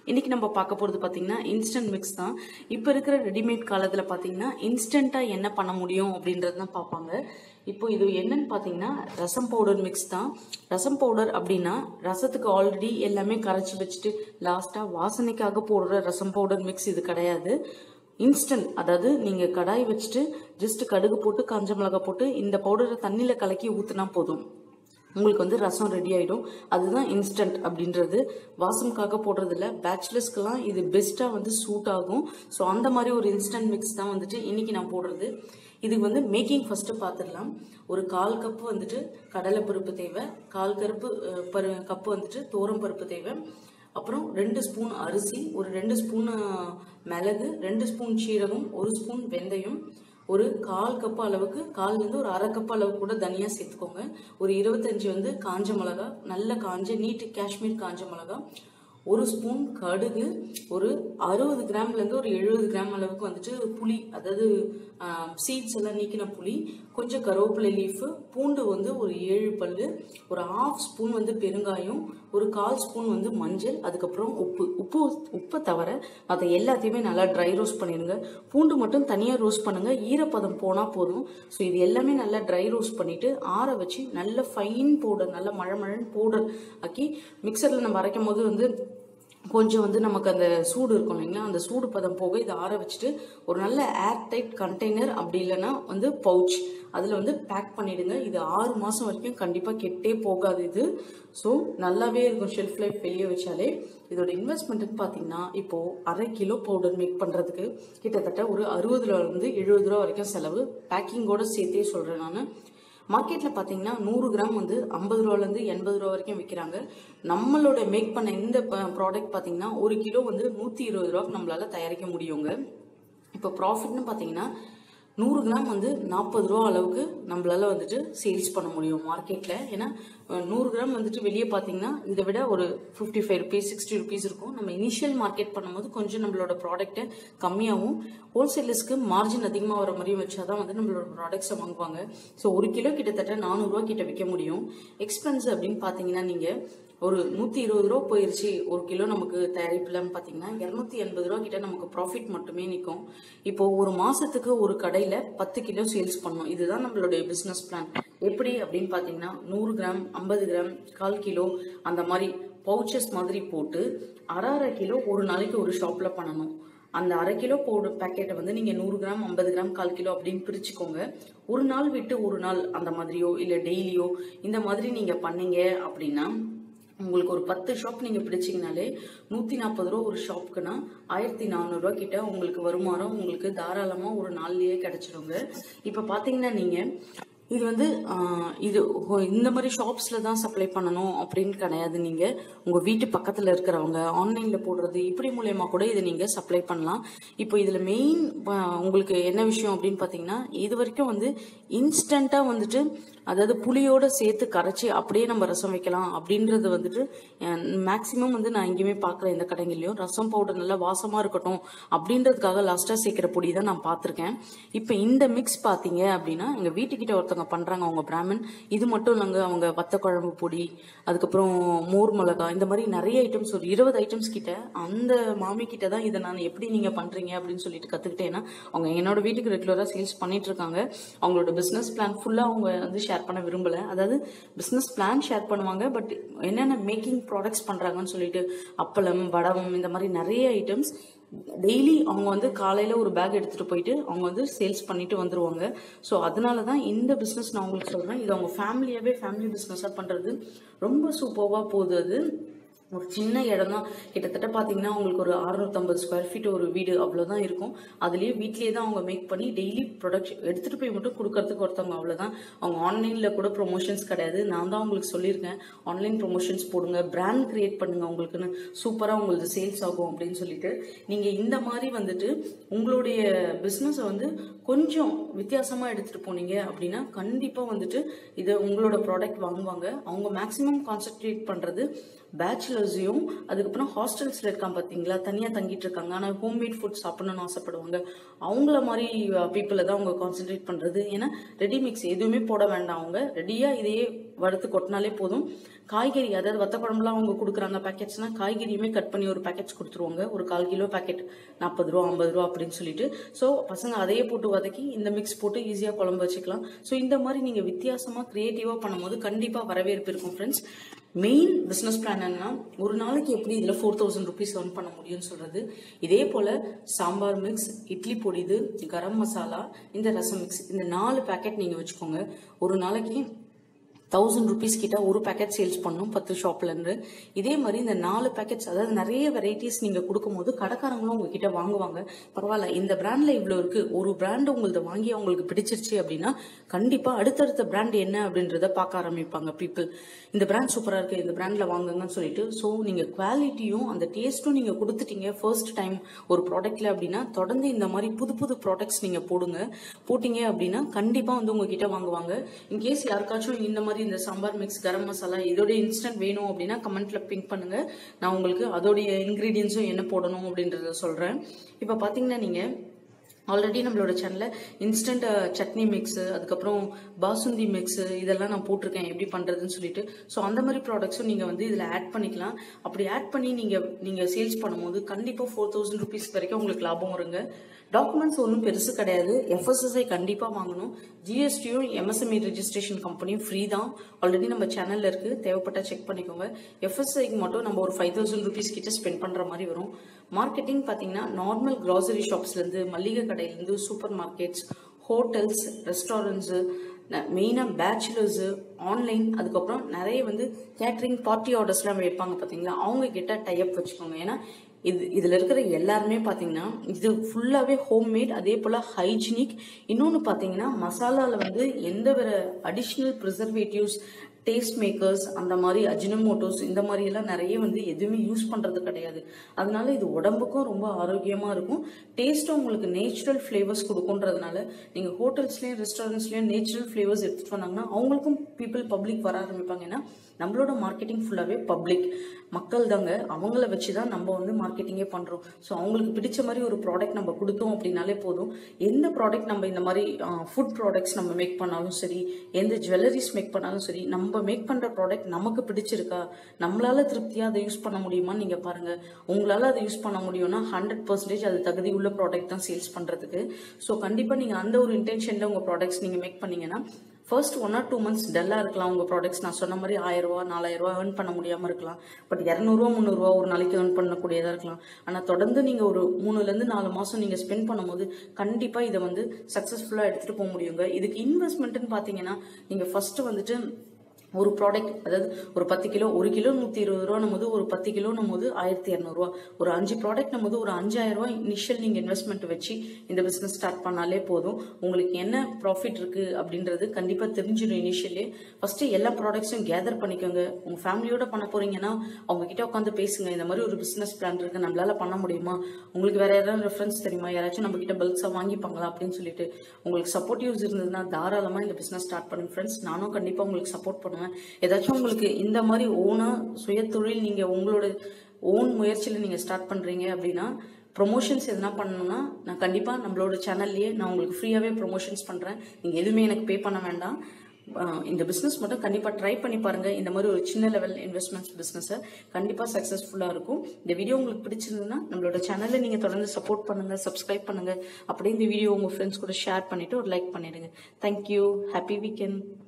இன்னைக்கு நம்ம பார்க்க போகிறது பார்த்தீங்கன்னா இன்ஸ்டன்ட் மிக்ஸ் தான் இப்போ இருக்கிற ரெடிமேட் காலத்தில் பார்த்தீங்கன்னா இன்ஸ்டண்ட்டாக என்ன பண்ண முடியும் அப்படின்றது தான் பார்ப்பாங்க இப்போ இது என்னன்னு பார்த்தீங்கன்னா ரசம் பவுடர் மிக்ஸ் தான் ரசம் பவுடர் அப்படின்னா ரசத்துக்கு ஆல்ரெடி எல்லாமே கரைச்சி வச்சுட்டு லாஸ்ட்டாக வாசனைக்காக போடுற ரசம் பவுடர் மிக்ஸ் இது கிடையாது இன்ஸ்டன்ட் அதாவது நீங்கள் கடாய் வச்சுட்டு ஜஸ்ட் கடுகு போட்டு காஞ்ச மிளகாய் போட்டு இந்த பவுடரை தண்ணியில் கலக்கி ஊற்றினா போதும் உங்களுக்கு வந்து ரசம் ரெடி ஆகிடும் அதுதான் இன்ஸ்டன்ட் அப்படின்றது வாசம்காக போடுறதில்ல பேச்சுலர்ஸ்க்கெல்லாம் இது பெஸ்ட்டாக வந்து சூட் ஆகும் ஸோ அந்த மாதிரி ஒரு இன்ஸ்டன்ட் மிக்ஸ் தான் வந்துட்டு இன்னைக்கு நான் போடுறது இதுக்கு வந்து மேக்கிங் ஃபஸ்ட்டு பார்த்துடலாம் ஒரு கால் கப்பு வந்துட்டு கடலை பருப்பு தேவை கால் கருப்பு அஹ், பரு கப்பு வந்துட்டு தோரம் பருப்பு தேவை அப்புறம் ரெண்டு ஸ்பூன் அரிசி ஒரு ரெண்டு ஸ்பூன் மிளகு ரெண்டு ஸ்பூன் சீரகம் ஒரு ஸ்பூன் வெந்தயம் ஒரு கால் கப் அளவுக்கு கால்லேருந்து ஒரு அரை கப் அளவுக்கு கூட தனியா சேர்த்துக்கோங்க ஒரு இருபத்தஞ்சு வந்து காஞ்ச மிளகா நல்ல காஞ்ச நீட்டு காஷ்மீர் காஞ்ச மிளகா ஒரு ஸ்பூன் கடுகு ஒரு அறுபது கிராம்லேருந்து ஒரு எழுபது கிராம் அளவுக்கு வந்துட்டு புளி அதாவது சீட்ஸ் எல்லாம் நீக்கின புளி கொஞ்சம் கருவேப்பிலை லீஃபு பூண்டு வந்து ஒரு ஏழு பல்லு ஒரு ஆஃப் ஸ்பூன் வந்து பெருங்காயம் ஒரு கால் ஸ்பூன் வந்து மஞ்சள் அதுக்கப்புறம் உப்பு உப்பு உப்பை தவிர மற்ற எல்லாத்தையுமே நல்லா ட்ரை ரோஸ்ட் பண்ணிடுங்க பூண்டு மட்டும் தனியாக ரோஸ்ட் பண்ணுங்க ஈரப்பதம் போனால் போதும் ஸோ இது எல்லாமே நல்லா ட்ரை ரோஸ்ட் பண்ணிட்டு ஆற வச்சு நல்ல ஃபைன் பவுடர் நல்ல மழை மழைன்னு பவுடர் ஆக்கி மிக்சரில் நம்ம அரைக்கும் போது வந்து கொஞ்சம் வந்து நமக்கு அந்த சூடு இருக்கும் இல்லைங்களா அந்த சூடு பதம் போக இதை ஆற வச்சுட்டு ஒரு நல்ல ஏர் டைட் கண்டெய்னர் அப்படி இல்லைன்னா வந்து பவுச் அதில் வந்து பேக் பண்ணிடுங்க இது ஆறு மாதம் வரைக்கும் கண்டிப்பாக கெட்டே போகாது இது ஸோ நல்லாவே இருக்கும் ஷெல்ஃப் லைஃப் வெளியே வச்சாலே இதோட இன்வெஸ்ட்மெண்ட்னு பார்த்தீங்கன்னா இப்போது அரை கிலோ பவுடர் மேக் பண்ணுறதுக்கு கிட்டத்தட்ட ஒரு அறுபது ரூபாலேருந்து எழுபது ரூபா வரைக்கும் செலவு பேக்கிங்கோட சேர்த்தே சொல்கிறேன் நான் மார்க்கெட்டில் பார்த்தீங்கன்னா நூறு கிராம் வந்து ஐம்பது ரூபாலேருந்து எண்பது ரூபா வரைக்கும் விற்கிறாங்க நம்மளோட மேக் பண்ண இந்த ப்ராடக்ட் பார்த்தீங்கன்னா ஒரு கிலோ வந்து நூற்றி இருபது ரூபாய்க்கு நம்மளால தயாரிக்க முடியுங்க இப்போ ப்ராஃபிட்னு பார்த்தீங்கன்னா நூறு கிராம் வந்து நாற்பது ரூபா அளவுக்கு நம்மளால வந்துட்டு சேல்ஸ் பண்ண முடியும் மார்க்கெட்டில் ஏன்னா அஹ், நூறு கிராம் வந்துட்டு வெளியே பார்த்தீங்கன்னா இதை விட ஒரு fifty five rupees sixty rupees இருக்கும் நம்ம இனிஷியல் மார்க்கெட் பண்ணும்போது கொஞ்சம் நம்மளோட ப்ராடக்ட்டை கம்மியாகவும் ஹோல்சேலர்ஸ்க்கு மார்ஜின் அதிகமாக வர மாதிரியும் வச்சா தான் வந்து நம்மளோட ப்ராடக்ட்ஸை வாங்குவாங்க ஸோ ஒரு கிலோ கிட்டத்தட்ட நானூறுரூவா கிட்ட விற்க முடியும் எக்ஸ்பென்ஸ் அப்படின்னு பார்த்தீங்கன்னா நீங்கள் ஒரு நூற்றி இருபது ரூபா போயிருச்சு ஒரு கிலோ நமக்கு தயாரிப்புலன்னு பார்த்தீங்கன்னா இரநூத்தி எண்பது ரூபா கிட்ட நமக்கு ப்ராஃபிட் மட்டுமே நிற்கும் இப்போ ஒரு மாசத்துக்கு ஒரு கடையில் பத்து கிலோ சேல்ஸ் பண்ணணும் இதுதான் நம்மளுடைய பிஸ்னஸ் பிளான் எப்படி அப்படின்னு பார்த்தீங்கன்னா நூறு கிராம் ஐம்பது கிராம் கால் கிலோ அந்த மாதிரி பவுச்சஸ் மாதிரி போட்டு அரை அரை கிலோ ஒரு நாளைக்கு ஒரு ஷாப்பில் பண்ணணும் அந்த அரை கிலோ பவுடர் பேக்கெட்டை வந்து நீங்கள் நூறு கிராம் ஐம்பது கிராம் கால் கிலோ அப்படின்னு பிரிச்சுக்கோங்க ஒரு நாள் விட்டு ஒரு நாள் அந்த மாதிரியோ இல்லை டெய்லியோ இந்த மாதிரி நீங்கள் பண்ணீங்க அப்படின்னா உங்களுக்கு ஒரு பத்து ஷாப் நீங்கள் பிடிச்சிங்கனாலே நூற்றி நாற்பது ரூபா ஒரு ஷாப்புக்குன்னா ஆயிரத்தி நானூறுரூவா கிட்ட உங்களுக்கு வருமானம் உங்களுக்கு தாராளமாக ஒரு நாள்லயே கிடைச்சிடுங்க இப்போ பார்த்தீங்கன்னா நீங்கள் இது வந்து ஆஹ், இது ஹோ- இந்த மாதிரி ஷாப்ஸில் தான் சப்ளை பண்ணணும் அப்படின்னு கிடையாது நீங்கள் உங்கள் வீட்டு பக்கத்தில் இருக்கிறவங்க ஆன்லைனில் போடுறது இப்படி மூலயமா கூட இதை நீங்கள் சப்ளை பண்ணலாம் இப்போ இதில் மெயின் உங்களுக்கு என்ன விஷயம் அப்படின்னு பார்த்தீங்கன்னா இது வரைக்கும் வந்து இன்ஸ்டண்ட்டாக வந்துட்டு அதாவது புளியோட சேர்த்து கரைச்சி அப்படியே நம்ம ரசம் வைக்கலாம் அப்படின்றது வந்துட்டு மேக்ஸிமம் வந்து நான் எங்கேயுமே பார்க்கல இந்த கடைங்களையும் ரசம் பவுடர் நல்லா வாசமாக இருக்கட்டும் அப்படின்றதுக்காக லாஸ்ட்டாக சேர்க்குற பொடி தான் நான் பார்த்துருக்கேன் இப்போ இந்த மிக்ஸ் பார்த்தீங்க அப்படின்னா எங்கள் வீட்டுக்கிட்ட ஒருத்தவங்க பண்ணுறாங்க அவங்க பிராமன் இது மட்டும் இல்லைங்க அவங்க வத்த குழம்பு பொடி அதுக்கப்புறம் மோர் மிளகா இந்த மாதிரி நிறைய ஐட்டம்ஸ் ஒரு இருபது ஐட்டம்ஸ் கிட்ட அந்த மாமி கிட்ட தான் இதை நான் எப்படி நீங்கள் பண்ணுறீங்க அப்படின்னு சொல்லிட்டு கற்றுக்கிட்டேன்னா அவங்க என்னோட வீட்டுக்கு ரெகுலராக சேல்ஸ் பண்ணிட்டு இருக்காங்க அவங்களோட பிஸ்னஸ் பிளான் ஃபுல்லாக அவங்க வந்து ஷேர் பண்ண விரும்பல அதாவது பிஸ்னஸ் பிளான் ஷேர் பண்ணுவாங்க பட் என்னென்ன மேக்கிங் ப்ராடக்ட்ஸ் பண்ணுறாங்கன்னு சொல்லிட்டு அப்பளம் வடகம் இந்த மாதிரி நிறைய ஐட்டம்ஸ் டெய்லி அவங்க வந்து காலையில் ஒரு பேக் எடுத்துகிட்டு போயிட்டு அவங்க வந்து சேல்ஸ் பண்ணிட்டு வந்துருவாங்க ஸோ அதனால தான் இந்த பிஸ்னஸ் நான் உங்களுக்கு சொல்கிறேன் இது அவங்க ஃபேமிலியாகவே ஃபேமிலி பிஸ்னஸாக பண்ணுறது ரொம்ப சூப்பராக போகுது அது ஒரு சின்ன இடம் தான் கிட்டத்தட்ட பார்த்தீங்கன்னா உங்களுக்கு ஒரு அறுநூத்தம்பது ஸ்கொயர் ஃபீட் ஒரு வீடு அவ்வளோதான் இருக்கும் அதுலேயே வீட்லேயே தான் அவங்க மேக் பண்ணி டெய்லி ப்ரொடக்ஷன் எடுத்துகிட்டு போய் மட்டும் கொடுக்கறதுக்கு ஒருத்தவங்க அவ்வளோதான் அவங்க ஆன்லைனில் கூட ப்ரொமோஷன்ஸ் கிடையாது நான் தான் உங்களுக்கு சொல்லியிருக்கேன் ஆன்லைன் ப்ரொமோஷன்ஸ் போடுங்க பிராண்ட் கிரியேட் பண்ணுங்க உங்களுக்குன்னு சூப்பராக உங்களுக்கு சேல்ஸ் ஆகும் அப்படின்னு சொல்லிட்டு நீங்கள் இந்த மாதிரி வந்துட்டு உங்களுடைய பிஸ்னஸை வந்து கொஞ்சம் வித்தியாசமாக எடுத்துகிட்டு போனீங்க அப்படின்னா கண்டிப்பாக வந்துட்டு இதை உங்களோட ப்ராடக்ட் வாங்குவாங்க அவங்க மேக்ஸிமம் கான்சென்ட்ரேட் பண்ணுறது பேச்சுலர்ஸையும் அதுக்கப்புறம் ஹாஸ்டல்ஸில் இருக்கான் பார்த்தீங்களா தனியாக தங்கிட்டு இருக்காங்க ஆனால் ஹோம்மேட் ஃபுட் சாப்பிடணும்னு ஆசைப்படுவாங்க அவங்கள மாதிரி பீப்புளை தான் அவங்க கான்சென்ட்ரேட் பண்ணுறது ஏன்னா ரெடி மிக்ஸ் எதுவுமே போட வேண்டாம் அவங்க ரெடியாக இதையே வறுத்து கொட்டினாலே போதும் காய்கறி அதாவது வத்த குழம்புலாம் அவங்க கொடுக்குறாங்க பேக்கெட்ஸ்னா காய்கறியுமே கட் பண்ணி ஒரு பேக்கெட்ஸ் கொடுத்துருவாங்க ஒரு கால் கிலோ பேக்கெட் நாற்பது ரூபா ஐம்பது ரூபா அப்படின்னு சொல்லிட்டு ஸோ பசங்க அதையே போட்டு வதக்கி இந்த மிக்ஸ் போட்டு ஈஸியாக குழம்பு வச்சுக்கலாம் ஸோ இந்த மாதிரி நீங்கள் வித்தியாசமாக க்ரியேட்டிவாக பண்ணும்போது கண்டிப்பாக வரவேற்பு இருக்கும் ஃப்ரெண்ட்ஸ் மெயின் பிஸ்னஸ் பிளான் என்னன்னா ஒரு நாளைக்கு எப்படி இதில் ஃபோர் தௌசண்ட் ருபீஸ் earn பண்ண முடியும்னு சொல்றது இதே போல சாம்பார் மிக்ஸ் இட்லி பொடி இது கரம் மசாலா இந்த ரசம் மிக்ஸ் இந்த நாலு பேக்கெட் நீங்கள் வச்சுக்கோங்க ஒரு நாளைக்கு தௌசண்ட் ருபீஸ் கிட்ட ஒரு பேக்கெட் சேல்ஸ் பண்ணும் பத்து ஷாப்ல இருந்து இதே மாதிரி இந்த நாலு பேக்கெட்ஸ் அதாவது நிறைய வெரைட்டிஸ் நீங்க கொடுக்கும்போது கடைக்காரங்களும் உங்ககிட்ட வாங்குவாங்க பரவாயில்ல இந்த பிராண்ட்ல இவ்வளவு இருக்கு ஒரு பிராண்ட் உங்களது வாங்கி அவங்களுக்கு பிடிச்சிருச்சு அப்படின்னா கண்டிப்பா அடுத்தடுத்த பிராண்ட் என்ன அப்படின்றத பார்க்க ஆரம்பிப்பாங்க பீப்புள் இந்த பிராண்ட் சூப்பரா இருக்கு இந்த பிராண்ட்ல வாங்குங்கன்னு சொல்லிட்டு ஸோ நீங்க குவாலிட்டியும் அந்த டேஸ்ட்டும் நீங்க கொடுத்துட்டீங்க ஃபர்ஸ்ட் டைம் ஒரு ப்ராடக்ட்ல அப்படின்னா தொடர்ந்து இந்த மாதிரி புது புது ப்ராடக்ட்ஸ் நீங்க போடுங்க போட்டீங்க அப்படின்னா கண்டிப்பா வந்து உங்ககிட்ட வாங்குவாங்க இன்கேஸ் யாருக்காச்சும் இந்த மாதிரி இந்த சாம்பார் மிக்ஸ் கரம் மசாலா இதோட இன்ஸ்டன்ட் வேணும் அப்படின்னா கமெண்ட்ல பிங்க் பண்ணுங்க நான் உங்களுக்கு அதோடைய இன்கிரீடியன்ஸும் என்ன போடணும் அப்படின்றத சொல்றேன் இப்போ பாத்தீங்கன்னா நீங்க ஆல்ரெடி நம்மளோட சேனலில் இன்ஸ்டன்ட் சட்னி மிக்ஸு அதுக்கப்புறம் பாசுந்தி மிக்ஸு இதெல்லாம் நான் போட்டிருக்கேன் எப்படி பண்ணுறதுன்னு சொல்லிட்டு ஸோ அந்த மாதிரி ப்ராடக்ட்ஸும் நீங்கள் வந்து இதில் ஆட் பண்ணிக்கலாம் அப்படி ஆட் பண்ணி நீங்கள் நீங்கள் சேல்ஸ் பண்ணும்போது கண்டிப்பாக ஃபோர் தௌசண்ட் ருபீஸ் வரைக்கும் உங்களுக்கு லாபம் வருங்க டாக்குமெண்ட்ஸ் ஒன்றும் பெருசு கிடையாது எஃப்எஸ்எஸ்ஐ கண்டிப்பாக வாங்கணும் ஜிஎஸ்டியும் எம்எஸ்எம்இ ரெஜிஸ்ட்ரேஷன் கம்பெனியும் ஃப்ரீ தான் ஆல்ரெடி நம்ம சேனலில் இருக்குது தேவைப்பட்டா செக் பண்ணிக்கோங்க எஃப்எஸ்ஐக்கு மட்டும் நம்ம ஒரு ஃபைவ் தௌசண்ட் ருபீஸ் கிட்ட ஸ்பெண்ட் பண்ணுற மாதிரி வரும் மார்க்கெட்டிங் பார்த்தீங்கன்னா நார்மல் கிராசரி ஷாப்ஸ்லேருந்து மளிகை கடையிலேருந்து சூப்பர் மார்க்கெட்ஸ் ஹோட்டல்ஸ் ரெஸ்டாரண்ட்ஸு மெயினாக பேச்சுலர்ஸு ஆன்லைன் அதுக்கப்புறம் நிறைய வந்து கேட்ரிங் பார்ட்டி ஆர்டர்ஸ்லாம் வைப்பாங்க பார்த்தீங்களா அவங்க கிட்ட டைப் வச்சுக்கோங்க ஏன்னா இது இதில் இருக்கிற எல்லாருமே பார்த்தீங்கன்னா இது ஃபுல்லாகவே ஹோம்மேட் அதே போல் ஹைஜீனிக் இன்னொன்று பார்த்தீங்கன்னா மசாலாவில் வந்து எந்த ஒரு அடிஷ்னல் ப்ரிசர்வேட்டிவ்ஸ் டேஸ்ட் மேக்கர்ஸ் அந்த மாதிரி அஜினமோட்டோஸ் இந்த மாதிரி எல்லாம் நிறைய வந்து எதுவுமே யூஸ் பண்றது கிடையாது அதனால இது உடம்புக்கும் ரொம்ப ஆரோக்கியமா இருக்கும் டேஸ்ட்டும் உங்களுக்கு நேச்சுரல் ஃப்ளேவர்ஸ் கொடுக்குன்றதுனால நீங்க ஹோட்டல்ஸ்லயும் ரெஸ்டாரண்ட்ஸ்லயும் நேச்சுரல் ஃப்ளேவர்ஸ் எடுத்துட்டு வந்தாங்கன்னா அவங்களுக்கும் பீப்புள் பப்ளிக் வர ஆரம்பிப்பாங்க ஏன்னா நம்மளோட மார்க்கெட்டிங் ஃபுல்லாகவே பப்ளிக் மக்கள் தாங்க அவங்கள வச்சு தான் நம்ம வந்து மார்க்கெட்டிங்கே பண்ணுறோம் ஸோ அவங்களுக்கு பிடிச்ச மாதிரி ஒரு ப்ராடக்ட் நம்ம கொடுத்தோம் அப்படின்னாலே போதும் எந்த ப்ராடக்ட் நம்ம இந்த மாதிரி ஃபுட் ப்ராடக்ட்ஸ் நம்ம மேக் பண்ணாலும் சரி எந்த ஜுவல்லரிஸ் மேக் பண்ணாலும் சரி நம்ம மேக் பண்ணுற ப்ராடக்ட் நமக்கு பிடிச்சிருக்கா நம்மளால திருப்தியாக அதை யூஸ் பண்ண முடியுமான்னு நீங்கள் பாருங்கள் உங்களால் அதை யூஸ் பண்ண முடியும்னா ஹண்ட்ரட் பர்சன்டேஜ் அது தகுதி உள்ள ப்ராடக்ட் தான் சேல்ஸ் பண்ணுறதுக்கு ஸோ கண்டிப்பாக நீங்கள் அந்த ஒரு இன்டென்ஷனில் உங்கள் ப்ராடக்ட்ஸ் நீங்கள் மேக் பண்ணீங்கன்னா first one or two months டல்லாக இருக்கலாம் உங்கள் ப்ராடக்ட்ஸ் நான் சொன்ன மாதிரி ஆயிரம் ரூபா நாலாயிரம் ரூபா ஏர்ன் பண்ண முடியாமல் இருக்கலாம் பட் இரநூறுவா முந்நூறுரூவா ஒரு நாளைக்கு ஏர்ன் பண்ணக்கூடியதாக இருக்கலாம் ஆனால் தொடர்ந்து நீங்கள் ஒரு மூணுலேருந்து நாலு மாதம் நீங்கள் ஸ்பெண்ட் பண்ணும்போது கண்டிப்பாக இதை வந்து சக்ஸஸ்ஃபுல்லாக எடுத்துகிட்டு போக முடியுங்க இதுக்கு இன்வெஸ்ட்மெண்ட்டுன்னு பார்த்தீங்கன்னா நீங்கள் ஃபர்ஸ்ட் வந்துட்டு ஒரு ப்ராடக்ட் அதாவது ஒரு பத்து கிலோ ஒரு கிலோ நூற்றி இருபது ரூபா போது ஒரு பத்து கிலோ போது ஆயிரத்தி இரநூறுவா ஒரு அஞ்சு ப்ராடக்ட் போது ஒரு அஞ்சாயிரம் ரூபா இனிஷியல் நீங்கள் இன்வெஸ்ட்மெண்ட் வச்சு இந்த பிஸ்னஸ் ஸ்டார்ட் பண்ணாலே போதும் உங்களுக்கு என்ன ப்ராஃபிட் இருக்கு அப்படின்றது கண்டிப்பாக தெரிஞ்சிடும் இனிஷியலே ஃபர்ஸ்ட் எல்லா ப்ராடக்ட்ஸும் கேதர் பண்ணிக்கோங்க உங்க ஃபேமிலியோட பண்ண போறீங்கன்னா அவங்க கிட்ட உட்காந்து பேசுங்க இந்த மாதிரி ஒரு பிஸ்னஸ் பிளான் இருக்கு நம்மளால பண்ண முடியுமா உங்களுக்கு வேற யாராவது ரெஃபரன்ஸ் தெரியுமா யாராச்சும் நம்ம கிட்ட பல்க்ஸாக வாங்கிப்பாங்களா அப்படின்னு சொல்லிட்டு உங்களுக்கு சப்போர்ட்டிவ்ஸ் இருந்ததுன்னா தாராளமாக இந்த பிஸ்னஸ் ஸ்டார்ட் பண்ணுங்க ஃப்ரெண்ட்ஸ் நானும் கண்டிப்பாக உங்களுக்கு சப்போர்ட் பண்ணுவேன் ஏதாச்சும் உங்களுக்கு இந்த மாதிரி ஓனா சுயதொழில் நீங்க உங்களோட ஓன் முயற்சியில் நீங்க ஸ்டார்ட் பண்றீங்க அப்படின்னா ப்ரொமோஷன்ஸ் எதனா பண்ணணும்னா நான் கண்டிப்பாக நம்மளோட சேனல்லையே நான் உங்களுக்கு ஃப்ரீயாகவே ப்ரொமோஷன்ஸ் பண்ணுறேன் நீங்கள் எதுவுமே எனக்கு பே பண்ண வேண்டாம் அஹ் இந்த பிஸ்னஸ் மட்டும் கண்டிப்பாக ட்ரை பண்ணி பாருங்க இந்த மாதிரி ஒரு சின்ன லெவல் இன்வெஸ்ட்மெண்ட்ஸ் பிஸ்னஸை கண்டிப்பாக சக்ஸஸ்ஃபுல்லாக இருக்கும் இந்த வீடியோ உங்களுக்கு பிடிச்சிருந்ததுன்னா நம்மளோட சேனலில் நீங்கள் தொடர்ந்து சப்போர்ட் பண்ணுங்க சப்ஸ்கிரைப் பண்ணுங்க அப்படியே இந்த வீடியோ உங்கள் ஃப்ரெண்ட்ஸ் கூட ஷேர் பண்ணிட்டு ஒரு லைக் பண்ணிடுங்க தேங்க்யூ ஹாப்பி வீக்கெண்ட்